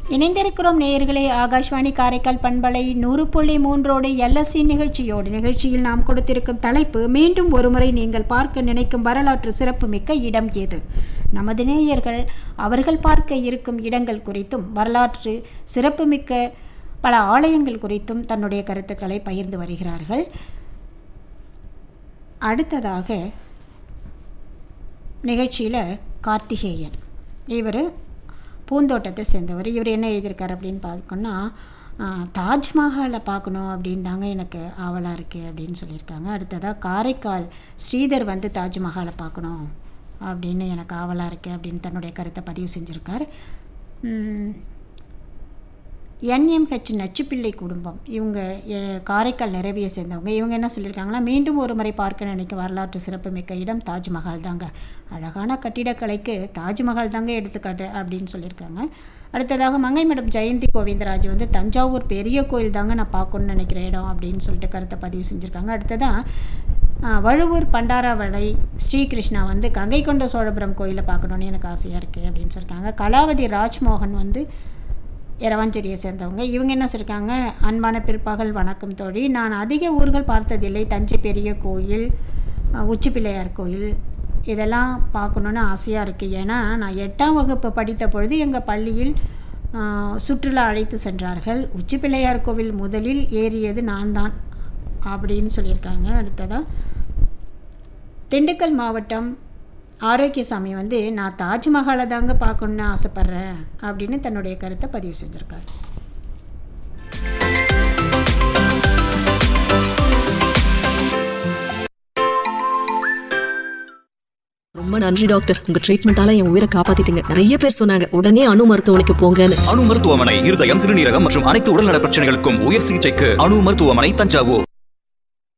இணைந்திருக்கிறோம் நேயர்களே ஆகாஷ்வாணி காரைக்கால் பண்பலை நூறு புள்ளி மூன்றோடு எல்எஸ்சி நிகழ்ச்சியோடு நிகழ்ச்சியில் நாம் கொடுத்திருக்கும் தலைப்பு மீண்டும் ஒருமுறை நீங்கள் பார்க்க நினைக்கும் வரலாற்று சிறப்புமிக்க இடம் எது நமது நேயர்கள் அவர்கள் பார்க்க இருக்கும் இடங்கள் குறித்தும் வரலாற்று சிறப்புமிக்க பல ஆலயங்கள் குறித்தும் தன்னுடைய கருத்துக்களை பகிர்ந்து வருகிறார்கள் அடுத்ததாக நிகழ்ச்சியில் கார்த்திகேயன் இவர் பூந்தோட்டத்தை சேர்ந்தவர் இவர் என்ன எழுதியிருக்காரு அப்படின்னு பார்க்கணுன்னா தாஜ்மஹாலை பார்க்கணும் அப்படின்னு தாங்க எனக்கு ஆவலாக இருக்குது அப்படின்னு சொல்லியிருக்காங்க அடுத்ததாக காரைக்கால் ஸ்ரீதர் வந்து தாஜ்மஹாலை பார்க்கணும் அப்படின்னு எனக்கு ஆவலாக இருக்குது அப்படின்னு தன்னுடைய கருத்தை பதிவு செஞ்சுருக்கார் என்எம்ஹெச் நச்சுப்பிள்ளை குடும்பம் இவங்க எ- காரைக்கால் நிறவியை சேர்ந்தவங்க இவங்க என்ன சொல்லியிருக்காங்கன்னா மீண்டும் ஒரு முறை பார்க்க நினைக்கும் வரலாற்று சிறப்புமிக்க இடம் தாஜ்மஹால் தாங்க அழகான கட்டிடக்கலைக்கு தாஜ்மஹால் தாங்க எடுத்துக்காட்டு அப்படின்னு சொல்லியிருக்காங்க அடுத்ததாக மங்கை மேடம் ஜெயந்தி கோவிந்தராஜ் வந்து தஞ்சாவூர் பெரிய கோயில் தாங்க நான் பார்க்கணும்னு நினைக்கிற இடம் அப்படின்னு சொல்லிட்டு கருத்தை பதிவு செஞ்சுருக்காங்க அடுத்ததாக ஆ, வழுவூர் பண்டாரவளை ஸ்ரீகிருஷ்ணா வந்து கங்கை கொண்ட சோழபுரம் கோயிலை பார்க்கணுன்னு எனக்கு ஆசையாக இருக்குது அப்படின்னு சொல்லியிருக்காங்க கலாவதி ராஜ்மோகன் வந்து இரவாஞ்சேரியை சேர்ந்தவங்க இவங்க என்ன சொல்லியிருக்காங்க அன்பான பிற்பகல் வணக்கம் தோழி நான் அதிக ஊர்கள் பார்த்ததில்லை தஞ்சை பெரிய கோயில் அஹ், உச்சி பிள்ளையார் கோயில் இதெல்லாம் பார்க்கணுன்னு ஆசையாக இருக்குது ஏன்னா நான் எட்டாம் வகுப்பு படித்த பொழுது எங்கள் பள்ளியில் அஹ், சுற்றுலா அழைத்து சென்றார்கள் உச்சி பிள்ளையார் கோவில் முதலில் ஏறியது நான் தான் அப்படின்னு சொல்லியிருக்காங்க அடுத்ததாக திண்டுக்கல் மாவட்டம் ஆரோக்கியசாமி வந்து நான் தாஜ்மஹாலை தாங்க பார்க்கணுன்னு ஆசைப்பட்றேன் அப்படின்னு தன்னுடைய கருத்தை பதிவு செஞ்சுருக்காரு ரொம்ப நன்றி டாக்டர் உங்க ட்ரீட்மெண்டால என் உயிரை காப்பாத்திட்டீங்க நிறைய பேர் சொன்னாங்க உடனே அணு மருத்துவமனைக்கு போங்கன்னு அணு மருத்துவமனை இருதயம் சிறுநீரகம் மற்றும் அனைத்து உடல்நல பிரச்சனைகளுக்கும் உயர் சிகிச்சைக்கு அணு மருத்துவமனை தஞ்சாவூர்